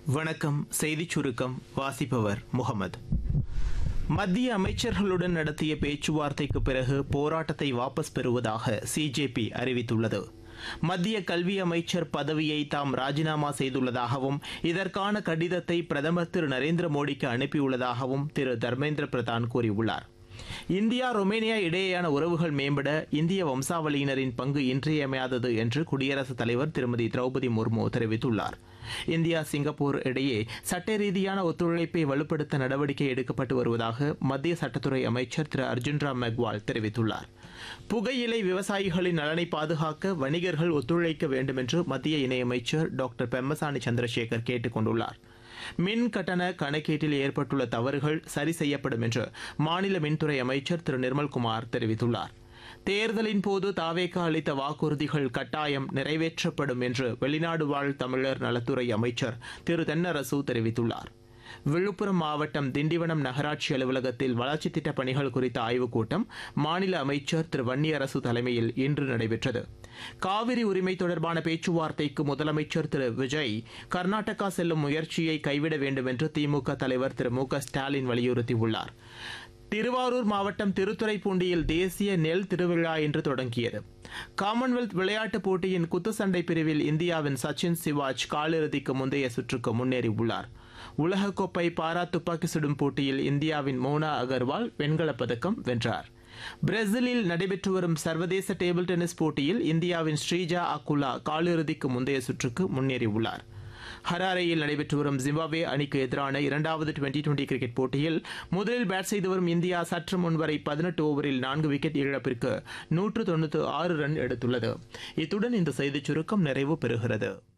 வணக்கம் செய்திச் சுருக்கம் வாசிப்பவர் முகமது மத்திய அமைச்சர்களுடன் நடத்திய பேச்சுவார்த்தைக்கு பிறகு போராட்டத்தை வாபஸ் பெறுவதாக சிஜேபி அறிவித்துள்ளது மத்திய கல்வி அமைச்சர் பதவியை தாம் ராஜினாமா செய்துள்ளதாகவும் இதற்கான கடிதத்தை பிரதமர் திரு நரேந்திர மோடிக்கு அனுப்பியுள்ளதாகவும் திரு தர்மேந்திர பிரதான் கூறியுள்ளார் இந்தியா ரொமேனியா இடையேயான உறவுகள் மேம்பட இந்திய வம்சாவளியினரின் பங்கு இன்றியமையாதது என்று குடியரசுத் தலைவர் திருமதி திரௌபதி முர்மு தெரிவித்துள்ளார் இந்தியா சிங்கப்பூர் இடையே சட்ட ரீதியான ஒத்துழைப்பை வலுப்படுத்த நடவடிக்கை எடுக்கப்பட்டு வருவதாக மத்திய சட்டத்துறை அமைச்சர் திரு அர்ஜுன் ராம் மெக்வால் தெரிவித்துள்ளார் புகையிலை விவசாயிகளின் நலனை பாதுகாக்க வணிகர்கள் ஒத்துழைக்க வேண்டும் என்று மத்திய இணையமைச்சர் டாக்டர் பெம்மசானி சந்திரசேகர் கேட்டுக் கொண்டுள்ளார் மின் கட்டண கணக்கீட்டில் ஏற்பட்டுள்ள தவறுகள் சரி செய்யப்படும் என்று மாநில மின்துறை அமைச்சர் திரு நிர்மல்குமார் தெரிவித்துள்ளார் தேர்தலின் போது தாவேக்கா அளித்த வாக்குறுதிகள் கட்டாயம் நிறைவேற்றப்படும் என்று வெளிநாடு வாழ் தமிழர் நலத்துறை அமைச்சர் திரு தென்னரசு தெரிவித்துள்ளார் விழுப்புரம் மாவட்டம் திண்டிவனம் நகராட்சி அலுவலகத்தில் வளர்ச்சித் திட்டப் பணிகள் குறித்த ஆய்வுக் கூட்டம் மாநில அமைச்சர் திரு வன்னியரசு தலைமையில் இன்று நடைபெற்றது காவிரி உரிமை தொடர்பான பேச்சுவார்த்தைக்கு முதலமைச்சர் திரு விஜய் கர்நாடகா செல்லும் முயற்சியை கைவிட வேண்டும் என்று திமுக தலைவர் திரு மு க ஸ்டாலின் வலியுறுத்தியுள்ளார் திருவாரூர் மாவட்டம் திருத்துறைப்பூண்டியில் தேசிய நெல் திருவிழா இன்று தொடங்கியது காமன்வெல்த் விளையாட்டுப் போட்டியின் குத்துச்சண்டை பிரிவில் இந்தியாவின் சச்சின் சிவாஜ் காலிறுதிக்கு முந்தைய சுற்றுக்கு முன்னேறியுள்ளார் உலகக்கோப்பை பாரா துப்பாக்கி சுடும் போட்டியில் இந்தியாவின் மோனா அகர்வால் வெண்கலப் பதக்கம் வென்றார் பிரேசிலில் நடைபெற்று வரும் சர்வதேச டேபிள் டென்னிஸ் போட்டியில் இந்தியாவின் ஸ்ரீஜா அக்குலா காலிறுதிக்கு முந்தைய சுற்றுக்கு முன்னேறியுள்ளார் ஹராரேயில் நடைபெற்று வரும் ஜிம்பாப்வே அணிக்கு எதிரான இரண்டாவது டுவெண்டி டுவெண்டி கிரிக்கெட் போட்டியில் முதலில் பேட் செய்து வரும் இந்தியா சற்று முன்வரை பதினெட்டு ஓவரில் நான்கு விக்கெட் இழப்பிற்கு நூற்று தொண்ணூற்று ஆறு ரன் எடுத்துள்ளது இத்துடன் இந்த செய்திச் சுருக்கம் நிறைவு பெறுகிறது